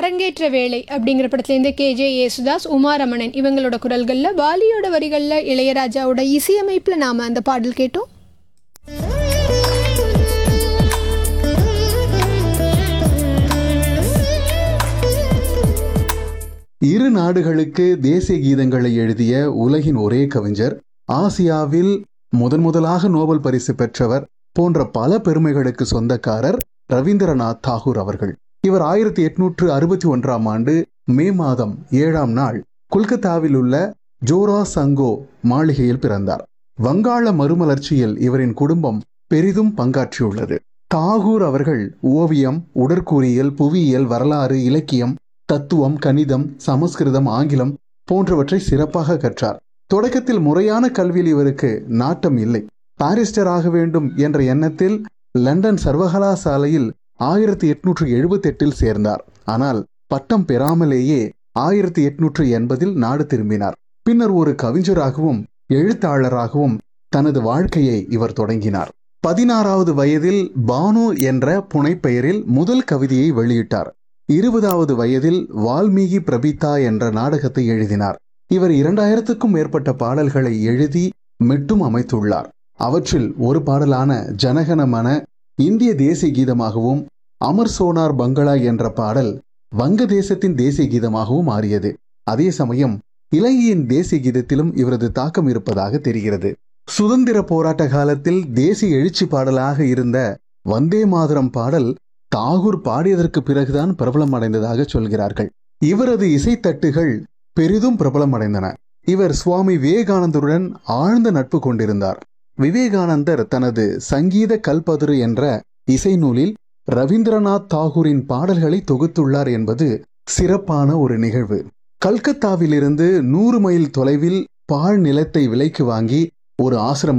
அரங்கேற்ற வேலை அப்படிங்கிற படத்துலேருந்து K J Yesudas Uma Ramanan இவங்களோட குரல்களில் வாலியோட வரிகளில் இளையராஜாவோட இசையமைப்பில் நாம் அந்த பாடல் கேட்டோம் இரு நாடுகளுக்கு தேசிய கீதங்களை எழுதிய உலகின் ஒரே கவிஞர் ஆசியாவில் முதன் முதலாக நோபல் பரிசு பெற்றவர் போன்ற பல பெருமைகளுக்கு சொந்தக்காரர் ரவீந்திரநாத் தாகூர் அவர்கள் இவர் ஆயிரத்தி எட்நூற்று அறுபத்தி ஒன்றாம் ஆண்டு மே மாதம் ஏழாம் நாள் கொல்கத்தாவில் உள்ள ஜோரா சங்கோ மாளிகையில் பிறந்தார் வங்காள மறுமலர்ச்சியில் இவரின் குடும்பம் பெரிதும் பங்காற்றியுள்ளது தாகூர் அவர்கள் ஓவியம் உடற்கூறியல் புவியியல் வரலாறு இலக்கியம் தத்துவம் கணிதம் சமஸ்கிருதம் ஆங்கிலம் போன்றவற்றை சிறப்பாக கற்றார் தொடக்கத்தில் முறையான கல்வியில் இவருக்கு நாட்டம் இல்லை பாரிஸ்டர் ஆக வேண்டும் என்ற எண்ணத்தில் லண்டன் சர்வகலாசாலையில் ஆயிரத்தி எட்நூற்று எழுபத்தி எட்டில் சேர்ந்தார் ஆனால் பட்டம் பெறாமலேயே ஆயிரத்தி எட்நூற்று எண்பதில் நாடு திரும்பினார் பின்னர் ஒரு கவிஞராகவும் எழுத்தாளராகவும் தனது வாழ்க்கையை இவர் தொடங்கினார் பதினாறாவது வயதில் பானு என்ற புனைப்பெயரில் முதல் கவிதையை வெளியிட்டார் இருபதாவது வயதில் வால்மீகி பிரபிதா என்ற நாடகத்தை எழுதினார் இவர் இரண்டாயிரத்துக்கும் மேற்பட்ட பாடல்களை எழுதி மெட்டும் அமைத்துள்ளார் அவற்றில் ஒரு பாடலான ஜனகனமன இந்திய தேசிய கீதமாகவும் அமர் சோனார் பங்களா என்ற பாடல் வங்கதேசத்தின் தேசிய கீதமாகவும் மாறியது அதே சமயம் இலங்கையின் தேசிய கீதத்திலும் இவரது தாக்கம் இருப்பதாக தெரிகிறது சுதந்திர போராட்ட காலத்தில் தேசிய எழுச்சி பாடலாக இருந்த வந்தே மாதரம் பாடல் தாகூர் பாடியதற்கு பிறகுதான் பிரபலம் அடைந்ததாக சொல்கிறார்கள் இவரது இசைத்தட்டுகள் பெரிதும் பிரபலம் அடைந்தன இவர் சுவாமி விவேகானந்தருடன் ஆழ்ந்த நட்பு கொண்டிருந்தார் விவேகானந்தர் தனது சங்கீத கல்பதுரு என்ற இசை நூலில் ரவீந்திரநாத் தாகூரின் பாடல்களை தொகுத்துள்ளார் என்பது சிறப்பான ஒரு நிகழ்வு கல்கத்தாவிலிருந்து நூறு மைல் தொலைவில் பாழ் நிலத்தை விலைக்கு வாங்கி ஒரு ஆசிரமம்